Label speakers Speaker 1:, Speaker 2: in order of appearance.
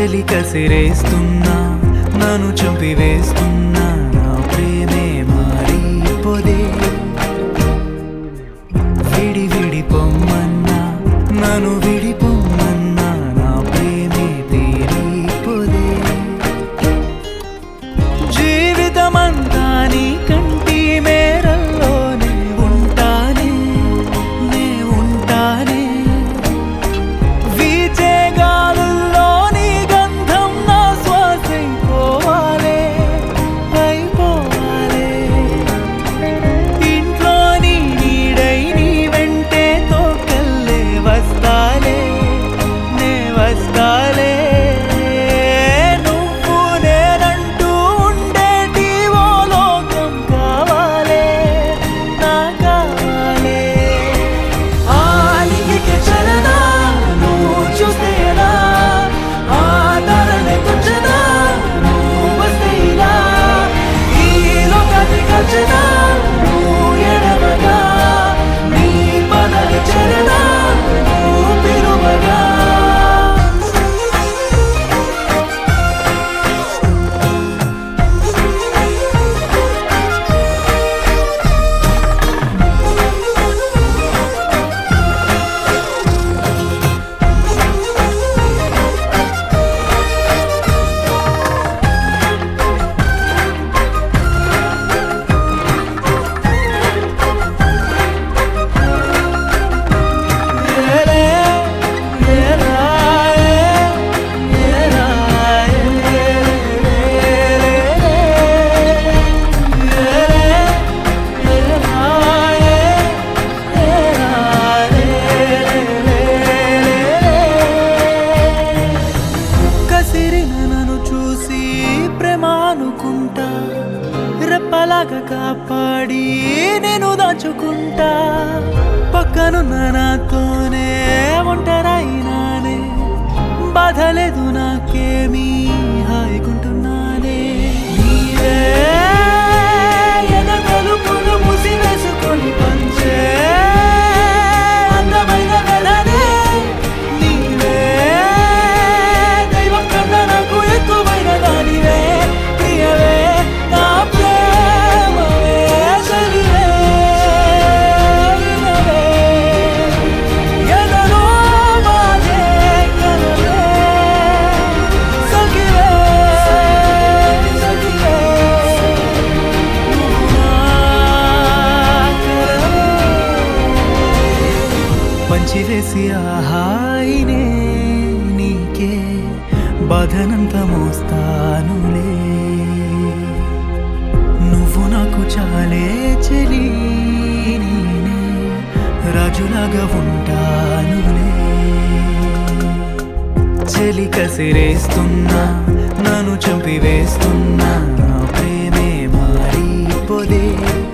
Speaker 1: చలి కసిరేస్తున్నా నన్ను చంపివేస్తున్నా నా ప్రేమే మారిపోదే విడి విడి పొమ్మన్నా నన్ను విడిపోమ్మన్నా నా ప్రేమే తీరిపోదే జీవితమంతా నీ కంటి మేరల్లోనే ఉంటానే నే ఉంటానే వీచే గాలుల్లో నీ గంధం నా శ్వాసైపోవాలే అయిపోవాలే ఇంట్లో నీ నీడై నీ వెంటే తోకల్లే వస్తాలే నే వస్తాలే నువ్వు నేనంటూ ఉండేటి ఓ లోకం కావాలే నా కావాలే ఆలింగికి చలనా నువ్వు చూస్తేనా ఆదరణే కొంచెనా నువ్వు వస్తేలా ఈ లోకాన్ని కల్చనా నువ్వు ఎడమగా నీ పదవి చరణా నువ్వు పిలువగా కసిరిన నన్ను చూసి ప్రేమ అనుకుంటా రెప్పలాగా కాపాడి నేను దాచుకుంటా పక్కనున్న నాతోనే ఒంటరైనానే బాధ లేదు నాకేమీ హాయిగుంటున్నానే నీవే ఎద తలుపులు మూసివేసుకొని పంచే అందమైన వెలనే నీవే దైవం కన్నా నాకు ఎక్కువైన దానివే ప్రియవే నా ప్రేమవే చలివే వినవే ఎదలో మాదే కలవే సఖివే సఖివే నువ్వు నా కలవే పంచివేసి ఆహాయినే నీకే బాధనంత మోస్తానులే నువ్వు నాకు చాలే చెలి నేనే రాజులాగా ఉంటానులే చెలి కసిరేస్తున్నా నన్ను చంపివేస్తున్నా నా ప్రేమే మారిపోదే